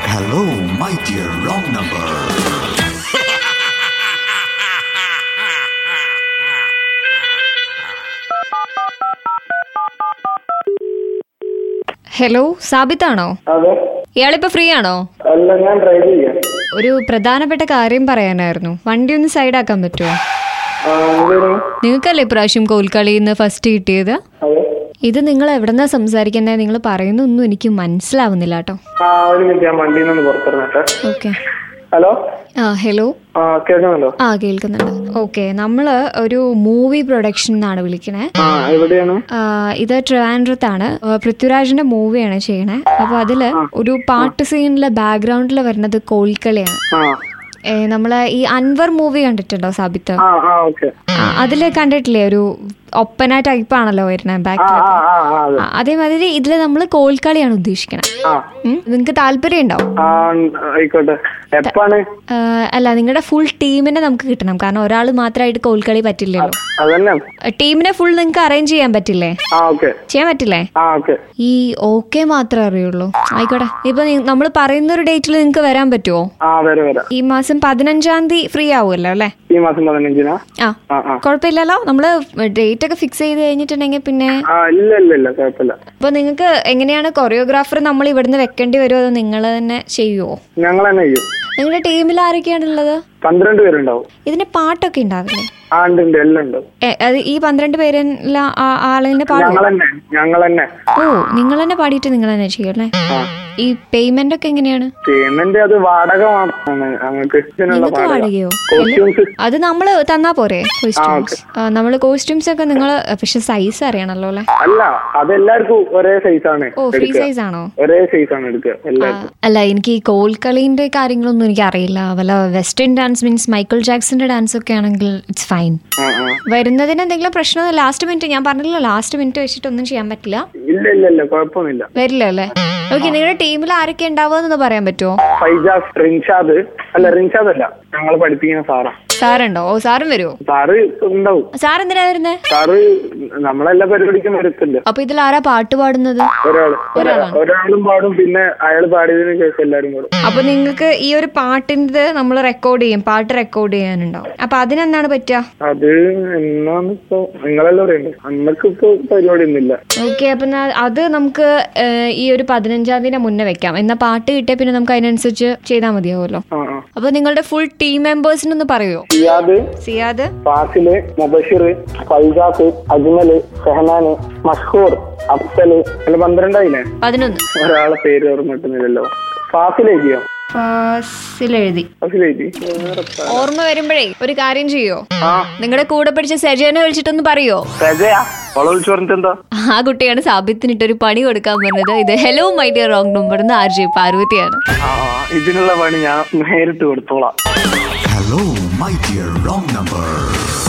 Hello, my dear wrong number. Hello സാബിത്താണോ അതെ ഇയാളിപ്പോ ഫ്രീ ആണോ അല്ല ഞാൻ ഡ്രൈവ് ചെയ്യാം ഒരു പ്രധാനപ്പെട്ട കാര്യം പറയാനായിരുന്നു വണ്ടി ഒന്ന് സൈഡാക്കാൻ പറ്റുമോ ആ, എന്തേനു? നിങ്ങൾക്കല്ലേ ഇപ്രാവശ്യം കോൽക്കളിയിൽ നിന്ന് ഫസ്റ്റ് കിട്ടിയത് അതെ ഇത് നിങ്ങൾ എവിടെന്നാ സംസാരിക്കുന്നത് നിങ്ങൾ പറയുന്നൊന്നും എനിക്ക് മനസ്സിലാവുന്നില്ല കേട്ടോ ആ ഒരു മിനിറ്റ് ഞാൻ വണ്ടിയിൽ നിന്ന് പുറത്തിറങ്ങട്ടെ ഓക്കെ ഹലോ ആ ഹലോ ആ കേൾക്കുന്നുണ്ടോ ആ കേൾക്കുന്നുണ്ട് ഓക്കെ നമ്മൾ ഒരു മൂവി പ്രൊഡക്ഷൻ എന്നാണ് വിളിക്കണേ ആ എവിടെയാണ് ആ, ഇത് ട്രിവാൻഡ്രത്താണ് ആ, പൃഥ്വിരാജിന്റെ മൂവിയാണ് ചെയ്യണേ അപ്പൊ അതില് ഒരു പാട്ട് സീനിലെ ബാക്ക്ഗ്രൗണ്ടിൽ വരുന്നത് കോൽക്കളിയാണ് ആ ഏ, നമ്മള് ഈ അൻവർ മൂവി കണ്ടിട്ടുണ്ടോ സാബിത്ത് ആ ആ ഓക്കെ ആ, അതില് കണ്ടിട്ടില്ലേ ഒരു ഒപ്പന ടൈപ്പ് ആണല്ലോ വരുന്നത് ആ ബാക്കിൽ ആ ആ ആ അതെ അതേമാതിരി ഇതില് നമ്മൾ കോൽക്കളിയാണ് ഉദ്ദേശിക്കണത് ആ നിങ്ങൾക്ക് താല്പര്യം ഉണ്ടാവും ആ ആയിക്കോട്ടെ എപ്പാണ് ആ, അല്ല നിങ്ങളുടെ ഫുൾ ടീമിനെ നമുക്ക് കിട്ടണം കാരണം ഒരാൾ മാത്രമായിട്ട് കോൽക്കളി പറ്റില്ലല്ലോ അതന്നെ ടീമിനെ ഫുൾ നിങ്ങൾക്ക് അറേഞ്ച് ചെയ്യാൻ പറ്റില്ലേ ആ ഓക്കെ ചെയ്യാൻ പറ്റില്ലേ ആ ഓക്കെ ഈ ഓക്കെ മാത്രമേ അറിയുള്ളൂ ആയിക്കോട്ടെ ഇപ്പൊ നമ്മൾ പറയുന്ന ഒരു ഡേറ്റിൽ നിങ്ങൾക്ക് വരാൻ പറ്റുമോ ആ വരാം വരാം ഈ മാസം പതിനഞ്ചാം തീയതി ഫ്രീ ആവുമല്ലോ അല്ലേ ഈ മാസം പതിനഞ്ചിനാ ആ ആ ആ കുഴപ്പമില്ലല്ലോ നമ്മള് ഡേറ്റ് ഒക്കെ ഫിക്സ് ചെയ്ത് കഴിഞ്ഞിട്ടുണ്ടെങ്കിൽ പിന്നെ ആ ഇല്ല ഇല്ല ഇല്ല കുഴപ്പമില്ല അപ്പൊ നിങ്ങൾക്ക് എങ്ങനെയാണ് കൊറിയോഗ്രാഫർ നമ്മൾ ഇവിടുന്ന് വെക്കേണ്ടി വരുമോ അതോ നിങ്ങൾ തന്നെ ചെയ്യുമോ ഞങ്ങൾ തന്നെ ചെയ്യും നിങ്ങളുടെ ടീമിൽ ആരൊക്കെയാണുള്ളത് പന്ത്രണ്ട് പേരുണ്ടാവും ഇതിന് പാട്ടൊക്കെ ഉണ്ടാവില്ലേ ആ ഉണ്ട് ഉണ്ട് എല്ലാം ഉണ്ട് എ, അത് ഈ പന്ത്രണ്ട് പേരെല്ലാം ആളിനെ പാടുമോ ഞങ്ങൾ തന്നെ ഞങ്ങൾ തന്നെ ഓ നിങ്ങൾ തന്നെ പാടിയിട്ട് നിങ്ങൾ തന്നെ ചെയ്യല്ലേ ആ ഈ പേയ്മെന്റ് ഒക്കെ എങ്ങനെയാണ് പേയ്മെന്റ് അത് വാടക മാത്രമാണ് ഞങ്ങൾക്ക് ഇതിനുള്ള നിങ്ങൾക്ക് വാടക വാടകയോ കോസ്റ്റ്യൂംസ് അത് നമ്മള് തന്നാ പോരെ കോസ്റ്റ്യൂംസ് നമ്മള് കോസ്റ്റ്യൂംസ് ഒക്കെ നിങ്ങൾ പക്ഷെ സൈസ് അറിയണല്ലോ അല്ലെ അല്ല അതെല്ലാവർക്കും ഒരേ സൈസ് ആണ് ഓ ഫ്രീ എടുക്കുക സൈസ് ആണോ ഒരേ സൈസ് ആണ് എടുക്കുക എല്ലാവർക്കും അല്ല എനിക്ക് ഈ കോൽക്കളീന്റെ കാര്യങ്ങളൊന്നും എനിക്ക് അറിയില്ല വല്ല വെസ്റ്റേൺ ഡാൻസ് മീൻസ് മൈക്കിൾ ജാക്സന്റെ ഡാൻസ് ഒക്കെ ആണെങ്കിൽ ഇറ്റ്സ് ഫൈൻ ആ ആ വരുന്നതിന് എന്തെങ്കിലും പ്രശ്നം ലാസ്റ്റ് മിനിറ്റ് ഞാൻ പറഞ്ഞല്ലോ ലാസ്റ്റ് മിനിറ്റ് വെച്ചിട്ടൊന്നും ചെയ്യാൻ പറ്റില്ല ഇല്ല ഇല്ല ഇല്ല കുഴപ്പമൊന്നുമില്ല വരില്ല അല്ലേ ഓക്കെ നിങ്ങളുടെ ടീമിൽ ആരൊക്കെ ഉണ്ടാവുക പറയാൻ പറ്റുമോ ഫൈജാസ് റിൻഷാദ് അല്ല റിൻഷാദ് അല്ല ഞങ്ങൾ പഠിപ്പിക്കുന്ന സാറാ സാറുണ്ടോ ഓ സാറും വരുമോ സാറ് ഉണ്ടാവും സാർ എന്തിനാ വരുന്നേ സാറ് നമ്മളെല്ലാ പരിപാടിക്കും വരത്തില്ല അപ്പൊ ഇതിൽ ആരാ പാട്ട് പാടുന്നത് ഒരാള് ഒരാ- ഒരാളും പാടും പിന്നെ അയാൾ പാടിയതിനു ശേഷം എല്ലാരും പാടും അപ്പൊ നിങ്ങൾക്ക് ഈ ഒരു പാട്ടിന്റെ നമ്മൾ റെക്കോർഡ് ചെയ്യും പാട്ട് റെക്കോർഡ് ചെയ്യാനുണ്ടാവും അപ്പൊ അതിനെന്താണ് പറ്റുക അത് എന്നാന്ന് ഇപ്പൊ നിങ്ങളെല്ലാം പറയണ്ടേ അന്നൊക്കെ ഇപ്പൊ പരിപാടി ഒന്നുമില്ല ഓക്കെ അപ്പൊ എന്നാ അത് നമുക്ക് ഏഹ്, ഈ ഒരു പതിനഞ്ചാം തീയതി മുന്നേ വെക്കാം എന്നാ പാട്ട് കിട്ടിയ പിന്നെ നമുക്ക് അതിനനുസരിച്ച് ചെയ്താൽ മതിയാവുമല്ലോ ആ ആ അപ്പൊ നിങ്ങളുടെ ഫുൾ ടീം മെമ്പേഴ്സിനൊന്ന് പറയോ സിയാദ് സിയാദ് ഫാസില് മുബഷിർ ഫൈജാസ് അജ്മല് ഷഹനാന് മഷ്ഹൂർ അഫ്സല് അല്ല പന്ത്രണ്ടായില്ലേ പതിനൊന്ന് ഒരാളെ പേര് ഓർമ്മ കിട്ടുന്നില്ലല്ലോ ഫാസിൽ എഴുതിയോ ഫാസിൽ എഴുതി ഫാസിൽ എഴുതി ഓർമ്മ വരുമ്പോഴേ ഒരു കാര്യം ചെയ്യോ ആ നിങ്ങളുടെ കൂടെ പഠിച്ച സെജനെ വിളിച്ചിട്ടൊന്ന് പറയോ രജയാ അവളെ വിളിച്ചു പറഞ്ഞിട്ട് എന്താ ആ കുട്ടിയാണ് സാബിത്തിനിട്ട് ഒരു പണി കൊടുക്കാൻ പറഞ്ഞത് ഇത് hello my dear wrong number എന്ന് ആർ ജെ പാർവതിയാണ് ആ ഇതിനുള്ള പണി ഞാൻ നേരിട്ട് കൊടുത്തോളാം Hello, my dear wrong number.